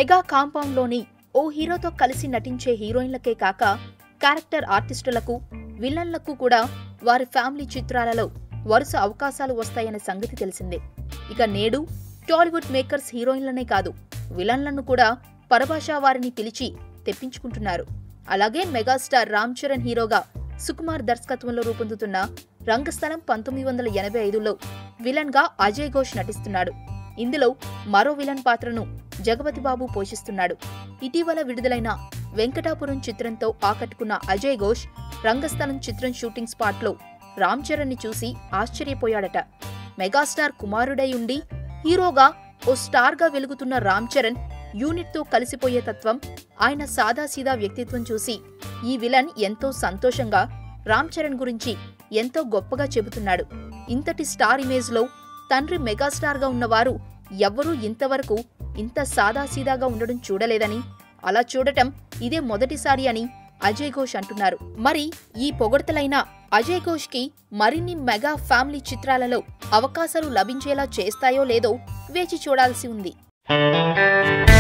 mega కాంపౌండ్లోని ఓ హీరోతో కలిసి నటించే హీరోయిన్లకే కాక క్యారెక్టర్ ఆర్టిస్టులకు విలన్లకు కూడా వారి ఫ్యామిలీ చిత్రాలలో వరుస అవకాశాలు వస్తాయనే సంగతి తెలిసిందే ఇక నేడు టాలీవుడ్ మేకర్స్ హీరోయిన్లనే కాదు విలన్లను కూడా పరభాషా వారిని పిలిచి తెప్పించుకుంటున్నారు అలాగే మెగాస్టార్ రామ్ చరణ్ హీరోగా సుకుమార్ దర్శకత్వంలో రూపొందుతున్న రంగస్థలం పంతొమ్మిది వందల ఎనభై ఐదులో విలన్ గా అజయ్ ఘోష్ నటిస్తున్నాడు ఇందులో మరో విలన్ పాత్రను జగపతి బాబు పోషిస్తున్నాడు ఇటీవల విడుదలైన వెంకటాపురం చిత్రంతో ఆకట్టుకున్న అజయ్ ఘోష్ రంగస్థలం చిత్రం షూటింగ్ స్పాట్లో రామ్ చరణ్ ని చూసి ఆశ్చర్యపోయాడట మెగాస్టార్ కుమారుడై ఉండి హీరోగా ఓ స్టార్ గా వెలుగుతున్న రామ్ చరణ్ యూనిట్ తో కలిసిపోయే తత్వం ఆయన సాదాసీదా వ్యక్తిత్వం చూసి ఈ విలన్ ఎంతో సంతోషంగా రామ్ చరణ్ గురించి ఎంతో గొప్పగా చెబుతున్నాడు ఇంతటి స్టార్ ఇమేజ్ లో తండ్రి మెగాస్టార్ గా ఉన్నవారు ఎవ్వరూ ఇంతవరకు ఇంత సాదాసీదాగా ఉండడం చూడలేదని అలా చూడటం ఇదే మొదటిసారి అని అజయ్ ఘోష్ అంటున్నారు మరి ఈ పొగడ్తలైన అజయ్ ఘోష్ కి మరిన్ని మెగా ఫ్యామిలీ చిత్రాలలో అవకాశాలు లభించేలా చేస్తాయో లేదో వేచి చూడాల్సి ఉంది